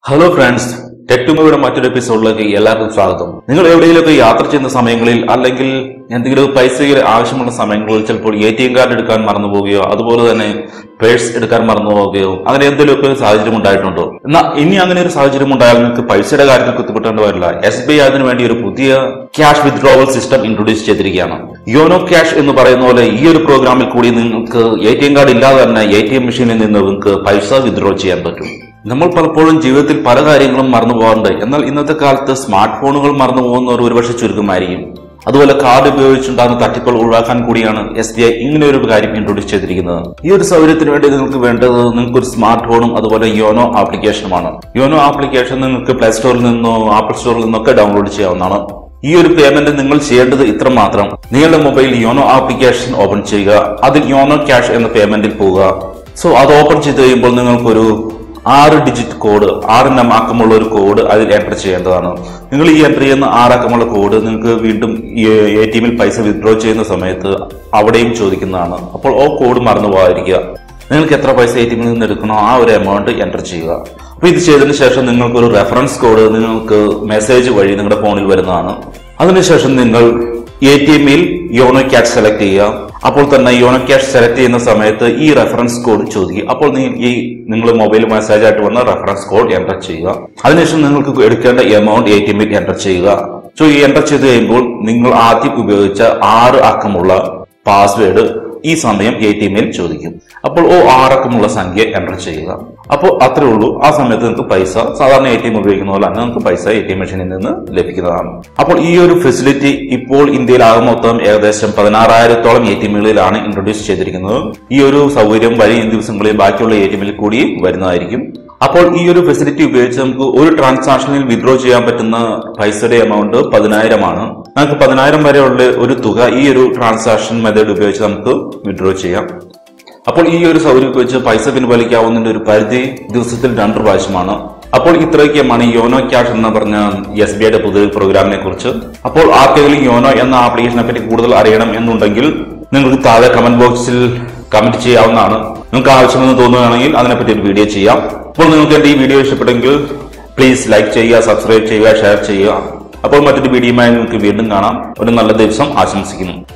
hello friends ടെക്ടുമയുടെ മറ്റൊരു എപ്പിസോഡിലേക്ക് എല്ലാവർക്കും സ്വാഗതം നിങ്ങൾ എവിടെയെങ്കിലുമൊക്കെ യാത്ര ചെയ്യുന്ന സമയങ്ങളിൽ അല്ലെങ്കിൽ എന്തെങ്കിലും പൈസ ആവശ്യമുള്ള സമയങ്ങളിൽ ചിലപ്പോൾ എ ടി എം കാർഡ് എടുക്കാൻ മറന്നു പോവുകയോ അതുപോലെ തന്നെ പേഴ്സ് എടുക്കാൻ മറന്നു പോവുകയോ അങ്ങനെ എന്തെങ്കിലുമൊക്കെ ഒരു സാഹചര്യം ഉണ്ടായിട്ടുണ്ടോ എന്നാൽ ഇനി അങ്ങനെ ഒരു സാഹചര്യം ഉണ്ടായാൽ നിങ്ങൾക്ക് പൈസയുടെ കാര്യത്തിൽ കുത്തിപ്പെട്ടേണ്ടി വരില്ല എസ് ബി ഐ അതിനു വേണ്ടി ഒരു പുതിയ ക്യാഷ് വിത്ഡ്രോവൽ സിസ്റ്റം ഇൻട്രൊഡ്യൂസ് ചെയ്തിരിക്കുകയാണ് യോനോ ക്യാഷ് എന്ന് പറയുന്ന പോലെ ഈ ഒരു പ്രോഗ്രാമിൽ കൂടി നിങ്ങൾക്ക് എ ടി എം കാർഡ് ഇല്ലാതെ തന്നെ എ ടി എം മെഷീനിൽ നിന്ന് നിങ്ങൾക്ക് പൈസ വിത്ഡ്രോ ചെയ്യാൻ പറ്റും നമ്മൾ പലപ്പോഴും ജീവിതത്തിൽ പല കാര്യങ്ങളും മറന്നു പോകാറുണ്ട് എന്നാൽ ഇന്നത്തെ കാലത്ത് സ്മാർട്ട് ഫോണുകൾ മറന്നു പോകുന്നവർ ഒരുപക്ഷെ ചുരുക്കമായിരിക്കും അതുപോലെ കാർഡ് ഉപയോഗിച്ചുണ്ടാകുന്ന തട്ടിപ്പുകൾ ഒഴിവാക്കാൻ കൂടിയാണ് എസ് ബി ഐ ഇങ്ങനെ ഒരു കാര്യം ഇൻട്രൊഡ്യൂസ് ചെയ്തിരിക്കുന്നത് ഈ ഒരു സൗകര്യത്തിന് വേണ്ടി നിങ്ങൾക്ക് വേണ്ടത് നിങ്ങൾക്ക് ഒരു സ്മാർട്ട് ഫോണും അതുപോലെ യോനോ ആപ്ലിക്കേഷനുമാണ് യോനോ ആപ്ലിക്കേഷൻ നിങ്ങൾക്ക് പ്ലേ സ്റ്റോറിൽ നിന്നോ ആപ്പിൾ സ്റ്റോറിൽ നിന്നൊക്കെ ഡൗൺലോഡ് ചെയ്യാവുന്നതാണ് ഈ ഒരു പേയ്മെന്റ് നിങ്ങൾ ചെയ്യേണ്ടത് ഇത്ര മാത്രം നിങ്ങളുടെ മൊബൈൽ യോനോ ആപ്ലിക്കേഷൻ ഓപ്പൺ ചെയ്യുക അതിൽ യോനോ ക്യാഷ് എന്ന പേയ്മെന്റിൽ പോവുക സോ അത് ഓപ്പൺ ചെയ്ത് കഴിയുമ്പോൾ നിങ്ങൾക്കൊരു ആറ് ഡിജിറ്റ് കോഡ് ആറ് നം അക്കമുള്ള ഒരു കോഡ് അതിൽ എൻ്റർ ചെയ്യേണ്ടതാണ് നിങ്ങൾ ഈ എൻ്റർ ചെയ്യുന്ന ആറ് അക്കമുള്ള കോഡ് നിങ്ങൾക്ക് വീണ്ടും എ ടി എമ്മിൽ പൈസ വിത്ഡ്രോ ചെയ്യുന്ന സമയത്ത് അവിടെയും ചോദിക്കുന്നതാണ് അപ്പോൾ ഓ കോഡ് മറന്നു പോകാതിരിക്കുക നിങ്ങൾക്ക് എത്ര പൈസ എ ടി എമ്മിൽ നിന്ന് എടുക്കണോ ആ ഒരു എമൗണ്ട് എൻ്റർ ചെയ്യുക അപ്പോൾ ഇത് ചെയ്തതിന് ശേഷം നിങ്ങൾക്ക് ഒരു റെഫറൻസ് കോഡ് നിങ്ങൾക്ക് മെസ്സേജ് വഴി നിങ്ങളുടെ ഫോണിൽ വരുന്നതാണ് അതിനുശേഷം നിങ്ങൾ എ ടി എമ്മിൽ യോണോ ക്യാഷ് സെലക്ട് ചെയ്യുക അപ്പോൾ തന്നെ യോണോ ക്യാഷ് സെലക്ട് ചെയ്യുന്ന സമയത്ത് ഈ റെഫറൻസ് കോഡ് ചോദിക്കും അപ്പോൾ നിങ്ങൾ ഈ നിങ്ങൾ മൊബൈൽ മെസ്സേജ് ആയിട്ട് വന്ന റെഫറൻസ് കോഡ് എൻ്റർ ചെയ്യുക അതിനുശേഷം നിങ്ങൾക്ക് എടുക്കേണ്ട എമൗണ്ട് എ ടി എമ്മിൽ എൻ്റർ ചെയ്യുക സോ ഈ എൻ്റർ ചെയ്ത് കഴിയുമ്പോൾ നിങ്ങൾ ആദ്യം ഉപയോഗിച്ച ആറ് അക്കമുള്ള പാസ്വേഡ് ഈ സമയം എ ടി എമ്മിൽ ചോദിക്കും അപ്പോൾ ഓ ആറക്കമുള്ള സംഖ്യ എൻ്റർ ചെയ്യുക അപ്പോൾ അത്രേ ഉള്ളൂ ആ സമയത്ത് നിങ്ങൾക്ക് പൈസ സാധാരണ എ ടി എം ഉപയോഗിക്കുന്ന പോലെ തന്നെ നിങ്ങൾക്ക് പൈസ എ ടി എം മെഷീനിൽ നിന്ന് ലഭിക്കുന്നതാണ് അപ്പോൾ ഈ ഒരു ഫെസിലിറ്റി ഇപ്പോൾ ഇന്ത്യയിൽ ആകെ മൊത്തം ഏകദേശം പതിനാറായിരത്തോളം എ ടി എമ്മുകളിലാണ് ഇൻട്രൊഡ്യൂസ് ചെയ്തിരിക്കുന്നത് ഈ ഒരു സൗകര്യം വരും ദിവസങ്ങളിൽ ബാക്കിയുള്ള എ ടി എമ്മിൽ കൂടി വരുന്നതായിരിക്കും അപ്പോൾ ഈ ഒരു ഫെസിലിറ്റി ഉപയോഗിച്ച് നമുക്ക് ഒരു ട്രാൻസാക്ഷനിൽ വിഡ്രോ ചെയ്യാൻ പറ്റുന്ന പൈസയുടെ എമൗണ്ട് പതിനായിരമാണ് നമുക്ക് പതിനായിരം വരെയുള്ള ഒരു തുക ഈ ഒരു ട്രാൻസാക്ഷൻ മെത്തേഡ് ഉപയോഗിച്ച് നമുക്ക് വിഡ്രോ ചെയ്യാം അപ്പോൾ ഈ ഒരു സൗകര്യം ഉപയോഗിച്ച് പൈസ പിൻവലിക്കാവുന്നതിന്റെ ഒരു പരിധി ദിവസത്തിൽ രണ്ട് പ്രാവശ്യമാണ് അപ്പോൾ ഇത്രയൊക്കെയാണ് ഈ യോനോ ക്യാഷ് എന്ന് പറഞ്ഞ എസ് ബി ഐയുടെ പുതിയ പ്രോഗ്രാമിനെ കുറിച്ച് അപ്പോൾ ആർക്കെങ്കിലും യോനോ എന്ന ആപ്ലിക്കേഷനെ പറ്റി കൂടുതൽ അറിയണം എന്നുണ്ടെങ്കിൽ നിങ്ങൾക്ക് താഴെ കമന്റ് ബോക്സിൽ കമന്റ് ചെയ്യാവുന്നതാണ് നിങ്ങൾക്ക് ആവശ്യമെന്ന് തോന്നുകയാണെങ്കിൽ അതിനെപ്പറ്റി ഒരു വീഡിയോ ചെയ്യാം അപ്പോൾ നിങ്ങൾക്ക് എന്റെ ഈ വീഡിയോ ഇഷ്ടപ്പെട്ടെങ്കിൽ പ്ലീസ് ലൈക്ക് ചെയ്യുക സബ്സ്ക്രൈബ് ചെയ്യുക ഷെയർ ചെയ്യുക അപ്പോൾ മറ്റൊരു വീഡിയോയുമായി നിങ്ങൾക്ക് വീണ്ടും കാണാം ഒരു നല്ല ദിവസം ആശംസിക്കുന്നു